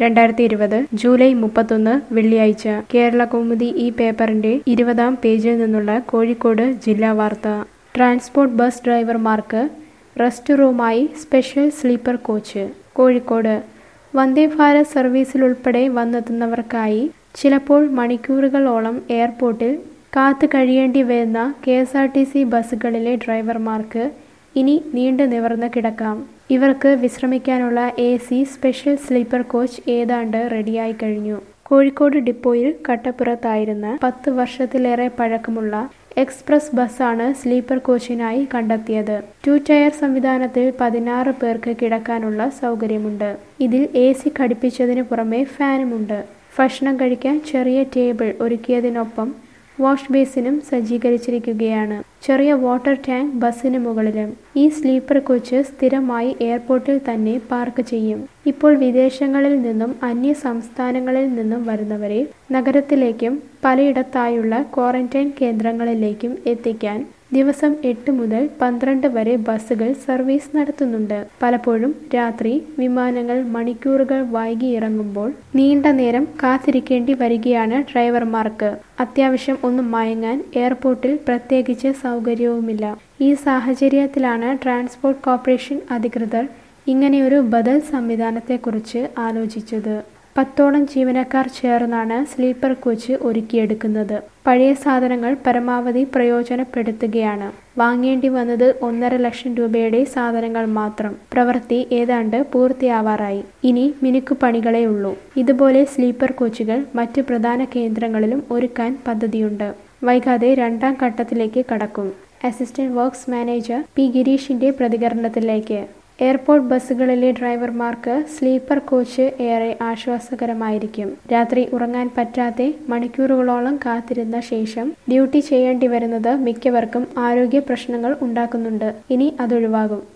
രണ്ടായിരത്തി ഇരുപത് ജൂലൈ മുപ്പത്തൊന്ന് വെള്ളിയാഴ്ച കേരള കൗമുദി ഈ പേപ്പറിന്റെ ഇരുപതാം പേജിൽ നിന്നുള്ള കോഴിക്കോട് ജില്ലാ വാർത്ത ട്രാൻസ്പോർട്ട് ബസ് ഡ്രൈവർമാർക്ക് റെസ്റ്റ് റൂമായി special sleeper coach Kozhikode Vande Bharat സർവീസിലുൾപ്പെടെ വന്നെത്തുന്നവർക്കായി ചിലപ്പോൾ മണിക്കൂറുകളോളം എയർപോർട്ടിൽ കാത്തു കഴിയേണ്ടി വരുന്ന K S R T C ബസ്സുകളിലെ ഡ്രൈവർമാർക്ക് ഇനി നീണ്ടു നിവർന്ന് കിടക്കാം ഇവർക്ക് വിശ്രമിക്കാനുള്ള A C special sleeper coach ഏതാണ്ട് റെഡിയായി കഴിഞ്ഞു കോഴിക്കോട് ഡിപ്പോയിൽ കട്ടപ്പുറത്തായിരുന്ന പത്ത് വർഷത്തിലേറെ പഴക്കമുള്ള എക്സ്പ്രസ് ബസ്സാണ് സ്ലീപ്പർ കോച്ചിനായി കണ്ടെത്തിയത് ടു ടയർ സംവിധാനത്തിൽ പതിനാറ് പേർക്ക് കിടക്കാനുള്ള സൗകര്യമുണ്ട് ഇതിൽ എ സി ഘടിപ്പിച്ചതിന് പുറമെ ഫാനുമുണ്ട് ഭക്ഷണം കഴിക്കാൻ ചെറിയ ടേബിൾ ഒരുക്കിയതിനൊപ്പം വാഷ് ബേസിനും സജ്ജീകരിച്ചിരിക്കുകയാണ് ചെറിയ വാട്ടർ ടാങ്ക് ബസ്സിന് മുകളിലും ഈ സ്ലീപ്പർ കോച്ച് സ്ഥിരമായി എയർപോർട്ടിൽ തന്നെ പാർക്ക് ചെയ്യും ഇപ്പോൾ വിദേശങ്ങളിൽ നിന്നും അന്യ സംസ്ഥാനങ്ങളിൽ നിന്നും വരുന്നവരെ നഗരത്തിലേക്കും പലയിടത്തായുള്ള ക്വാറന്റൈൻ കേന്ദ്രങ്ങളിലേക്കും എത്തിക്കാൻ ദിവസം എട്ട് മുതൽ പന്ത്രണ്ട് വരെ ബസ്സുകൾ സർവീസ് നടത്തുന്നുണ്ട് പലപ്പോഴും രാത്രി വിമാനങ്ങൾ മണിക്കൂറുകൾ വൈകി ഇറങ്ങുമ്പോൾ നീണ്ട നേരം കാത്തിരിക്കേണ്ടി വരികയാണ് ഡ്രൈവർമാർക്ക് അത്യാവശ്യം ഒന്ന് മയങ്ങാൻ എയർപോർട്ടിൽ പ്രത്യേകിച്ച് സൗകര്യവുമില്ല ഈ സാഹചര്യത്തിലാണ് ട്രാൻസ്പോർട്ട് കോർപ്പറേഷൻ അധികൃതർ ഇങ്ങനെയൊരു ബദൽ സംവിധാനത്തെക്കുറിച്ച് ആലോചിച്ചത് പത്തോളം ജീവനക്കാർ ചേർന്നാണ് സ്ലീപ്പർ കോച്ച് ഒരുക്കിയെടുക്കുന്നത് പഴയ സാധനങ്ങൾ പരമാവധി പ്രയോജനപ്പെടുത്തുകയാണ് വാങ്ങേണ്ടി വന്നത് ഒന്നര ലക്ഷം രൂപയുടെ സാധനങ്ങൾ മാത്രം പ്രവൃത്തി ഏതാണ്ട് പൂർത്തിയാവാറായി ഇനി മിനുക്കുപണികളേ ഉള്ളൂ ഇതുപോലെ സ്ലീപ്പർ കോച്ചുകൾ മറ്റ് പ്രധാന കേന്ദ്രങ്ങളിലും ഒരുക്കാൻ പദ്ധതിയുണ്ട് വൈകാതെ രണ്ടാം ഘട്ടത്തിലേക്ക് കടക്കും അസിസ്റ്റന്റ് വർക്ക്സ് മാനേജർ പി ഗിരീഷിന്റെ പ്രതികരണത്തിലേക്ക് എയർപോർട്ട് ബസ്സുകളിലെ ഡ്രൈവർമാർക്ക് സ്ലീപ്പർ കോച്ച് ഏറെ ആശ്വാസകരമായിരിക്കും രാത്രി ഉറങ്ങാൻ പറ്റാതെ മണിക്കൂറുകളോളം കാത്തിരുന്ന ശേഷം ഡ്യൂട്ടി ചെയ്യേണ്ടി വരുന്നത് മിക്കവർക്കും ആരോഗ്യ പ്രശ്നങ്ങൾ ഉണ്ടാക്കുന്നുണ്ട് ഇനി അതൊഴിവാകും